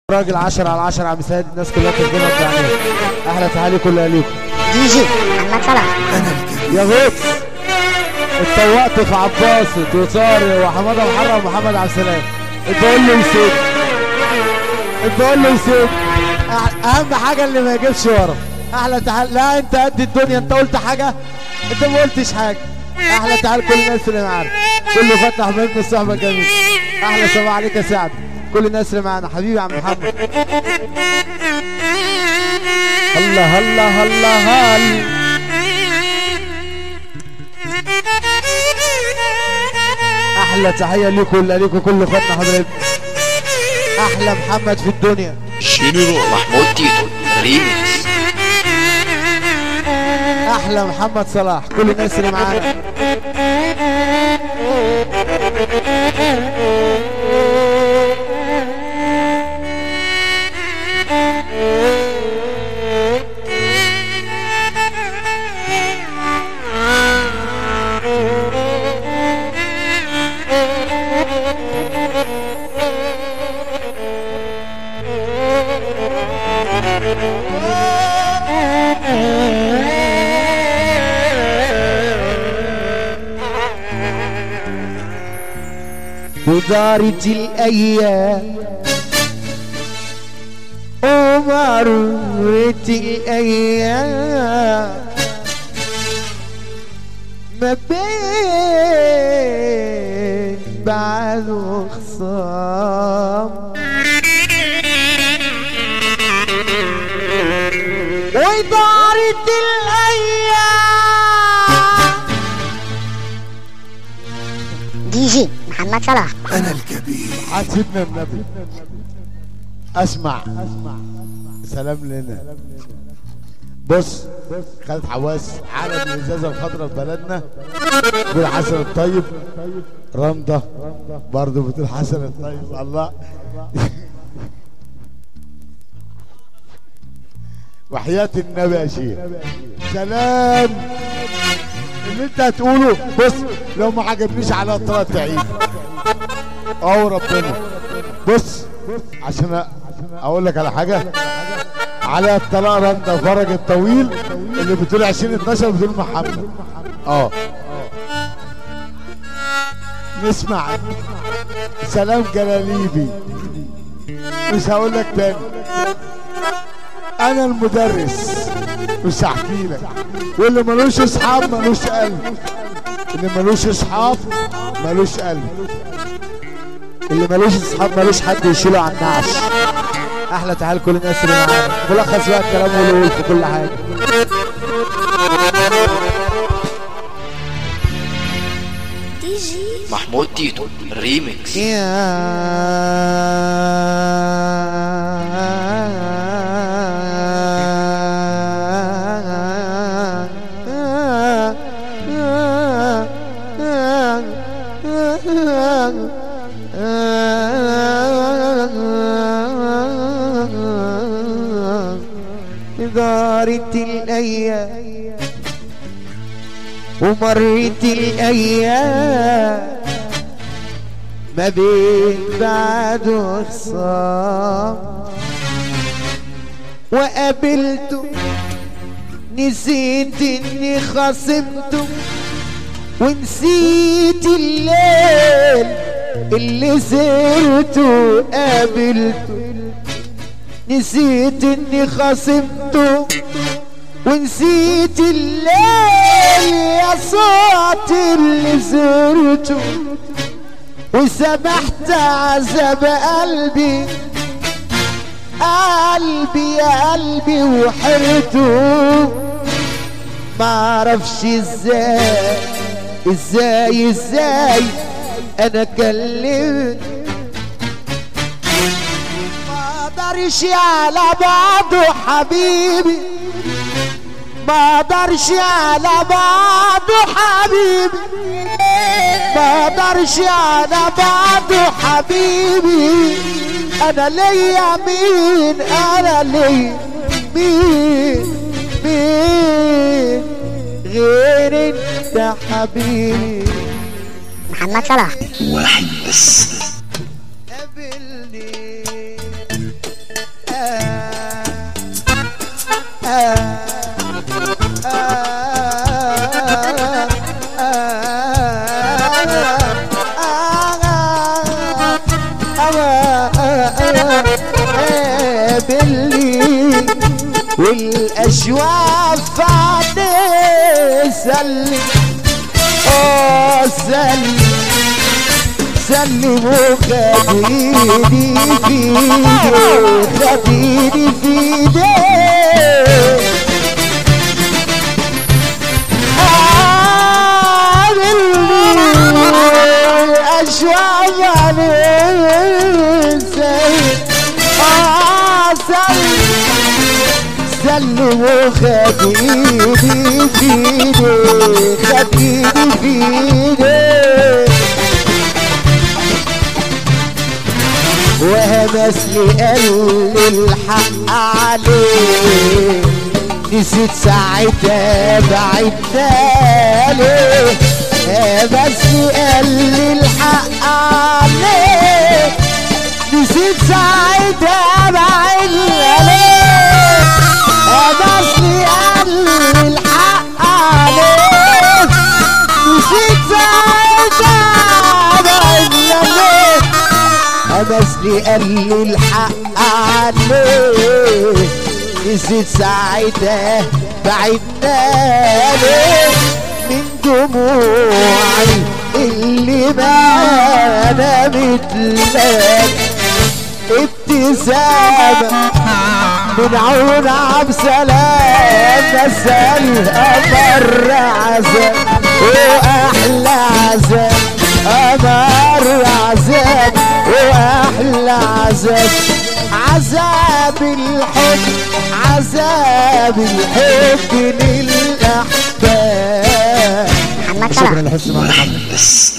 راجل 10 على 10 عم سيد الناس كلها تخدمك بعينيها احلى تحالي كلها ليكم دي جي محمد صلاح يا غوث اتطوقت في عباسط وطارق وحماده محرم ومحمد عبد السلام اتقول له يسيب اتقول له يسيب أح- اهم حاجه اللي ما يجيبش ورا احلى تحال لا انت قد الدنيا انت قلت حاجه انت ما قلتش حاجه احلى تعال كل الناس اللي معانا كله فتح حبيبنا الصحبه الجميل احلى صباح عليك يا سعد كل الناس اللي معانا حبيبي يا عم محمد الله الله الله الله احلى تحيه ليكم ولا ليكم كل اخواتنا حضرتك احلى محمد في الدنيا شينيرو محمود تيتو ريميكس احلى محمد صلاح كل الناس اللي معانا ودارت الايام ومرت الايام ما بين بعد وخصام ودارت الايام دي جي محمد صلاح حاسبنا النبي اسمع سلام لنا بص خالد حواس عالم الازازه الخضراء في بلدنا بتقول حسن الطيب رمضه برضه بتقول حسن الطيب الله وحياة النبي يا شيخ سلام اللي انت هتقوله بص لو ما عجبنيش على الطلاق تعيد اه ربنا بص عشان اقول لك على حاجه على الطلاق رندا فرج الطويل اللي بتقول 2012 بتقول محمد اه نسمع سلام جلاليبي مش هقول لك تاني انا المدرس مش هحكي لك واللي ملوش اصحاب ملوش قلب اللي ملوش اصحاب ملوش قلب اللي ملوش اصحاب ملوش حد يشيله على النعش احلى تعال كل الناس اللي معانا ملخص بقى الكلام والقول في كل حاجه دي جي محمود تيتو ريميكس دارت الأيام ومرت الأيام ما بين بعد وخصام وقابلته نسيت اني خصمته ونسيت الليل اللي سرته قابلته نسيت اني خصمته ونسيت الليل يا صوت اللي زرته وسمحت عذاب قلبي قلبي يا قلبي وحرته معرفش ازاي ازاي ازاي انا كلمت ما اقدرش على بعضه حبيبي ما اقدرش على بعضه حبيبي ما اقدرش على بعضه حبيبي انا ليا مين انا ليا مين مين غير انت حبيبي محمد صلاح واحد بس قابلني باللي والاشواف عدي سلم اه سلم سلم وخديني في ايدي خديني في ايدي عاملني اشواف عليه اه سلم سلم وخديني في ايدي خديني في ايدي وهمسني قال الحق عليه نسيت ساعتها بعدنا ليه همسني قال الحق عليه نسيت ساعتها بعدنا ليه همسني قال الحق عليه نسيت ساعتها بعدنا ليه أمسني قال لي الحق عليه نسيت ساعتها بعدنا ليه من دموعي اللي ما نامت لك ابتسامة من عون عبد سلام نسأل أمر عذاب وأحلى عذاب أمر عذاب وأحلى عذاب عذاب الحب عذاب الحب للأحباب محمد شكرا صلاح لحسن معنا مهندس